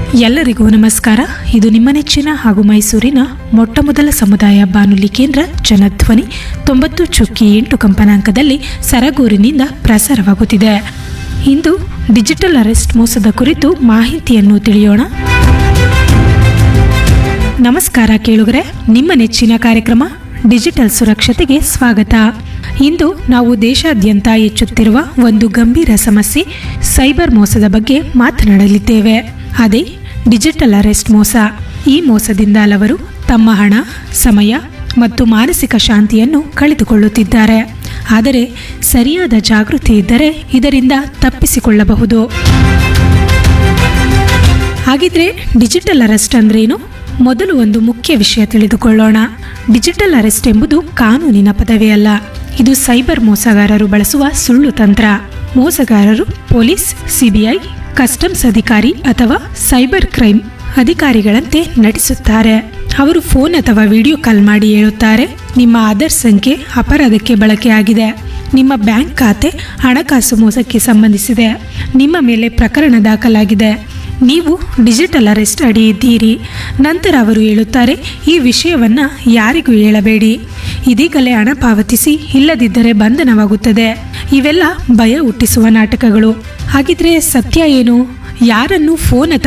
ಎಲ್ಲರಿಗೂ ನಮಸ್ಕಾರ ಇದು ನಿಮ್ಮ ನೆಚ್ಚಿನ ಹಾಗೂ ಮೈಸೂರಿನ ಮೊಟ್ಟಮೊದಲ ಸಮುದಾಯ ಬಾನುಲಿ ಕೇಂದ್ರ ಜನಧ್ವನಿ ತೊಂಬತ್ತು ಚುಕ್ಕಿ ಎಂಟು ಕಂಪನಾಂಕದಲ್ಲಿ ಸರಗೂರಿನಿಂದ ಪ್ರಸಾರವಾಗುತ್ತಿದೆ ಇಂದು ಡಿಜಿಟಲ್ ಅರೆಸ್ಟ್ ಮೋಸದ ಕುರಿತು ಮಾಹಿತಿಯನ್ನು ತಿಳಿಯೋಣ ನಮಸ್ಕಾರ ಕೇಳುಗರೆ ನಿಮ್ಮ ನೆಚ್ಚಿನ ಕಾರ್ಯಕ್ರಮ ಡಿಜಿಟಲ್ ಸುರಕ್ಷತೆಗೆ ಸ್ವಾಗತ ಇಂದು ನಾವು ದೇಶಾದ್ಯಂತ ಹೆಚ್ಚುತ್ತಿರುವ ಒಂದು ಗಂಭೀರ ಸಮಸ್ಯೆ ಸೈಬರ್ ಮೋಸದ ಬಗ್ಗೆ ಮಾತನಾಡಲಿದ್ದೇವೆ ಅದೇ ಡಿಜಿಟಲ್ ಅರೆಸ್ಟ್ ಮೋಸ ಈ ಮೋಸದಿಂದ ಹಲವರು ತಮ್ಮ ಹಣ ಸಮಯ ಮತ್ತು ಮಾನಸಿಕ ಶಾಂತಿಯನ್ನು ಕಳೆದುಕೊಳ್ಳುತ್ತಿದ್ದಾರೆ ಆದರೆ ಸರಿಯಾದ ಜಾಗೃತಿ ಇದ್ದರೆ ಇದರಿಂದ ತಪ್ಪಿಸಿಕೊಳ್ಳಬಹುದು ಹಾಗಿದ್ರೆ ಡಿಜಿಟಲ್ ಅರೆಸ್ಟ್ ಅಂದ್ರೇನು ಮೊದಲು ಒಂದು ಮುಖ್ಯ ವಿಷಯ ತಿಳಿದುಕೊಳ್ಳೋಣ ಡಿಜಿಟಲ್ ಅರೆಸ್ಟ್ ಎಂಬುದು ಕಾನೂನಿನ ಪದವಿ ಅಲ್ಲ ಇದು ಸೈಬರ್ ಮೋಸಗಾರರು ಬಳಸುವ ಸುಳ್ಳು ತಂತ್ರ ಮೋಸಗಾರರು ಪೊಲೀಸ್ ಸಿಬಿಐ ಕಸ್ಟಮ್ಸ್ ಅಧಿಕಾರಿ ಅಥವಾ ಸೈಬರ್ ಕ್ರೈಮ್ ಅಧಿಕಾರಿಗಳಂತೆ ನಟಿಸುತ್ತಾರೆ ಅವರು ಫೋನ್ ಅಥವಾ ವಿಡಿಯೋ ಕಾಲ್ ಮಾಡಿ ಹೇಳುತ್ತಾರೆ ನಿಮ್ಮ ಆಧಾರ್ ಸಂಖ್ಯೆ ಅಪರಾಧಕ್ಕೆ ಬಳಕೆಯಾಗಿದೆ ನಿಮ್ಮ ಬ್ಯಾಂಕ್ ಖಾತೆ ಹಣಕಾಸು ಮೋಸಕ್ಕೆ ಸಂಬಂಧಿಸಿದೆ ನಿಮ್ಮ ಮೇಲೆ ಪ್ರಕರಣ ದಾಖಲಾಗಿದೆ ನೀವು ಡಿಜಿಟಲ್ ಅರೆಸ್ಟ್ ಅಡಿ ಇದ್ದೀರಿ ನಂತರ ಅವರು ಹೇಳುತ್ತಾರೆ ಈ ವಿಷಯವನ್ನು ಯಾರಿಗೂ ಹೇಳಬೇಡಿ ಇದೀಗಲೇ ಹಣ ಪಾವತಿಸಿ ಇಲ್ಲದಿದ್ದರೆ ಬಂಧನವಾಗುತ್ತದೆ ಇವೆಲ್ಲ ಭಯ ಹುಟ್ಟಿಸುವ ನಾಟಕಗಳು ಹಾಗಿದ್ರೆ ಸತ್ಯ ಏನು ಯಾರನ್ನು ಫೋನ್ ಅಥವಾ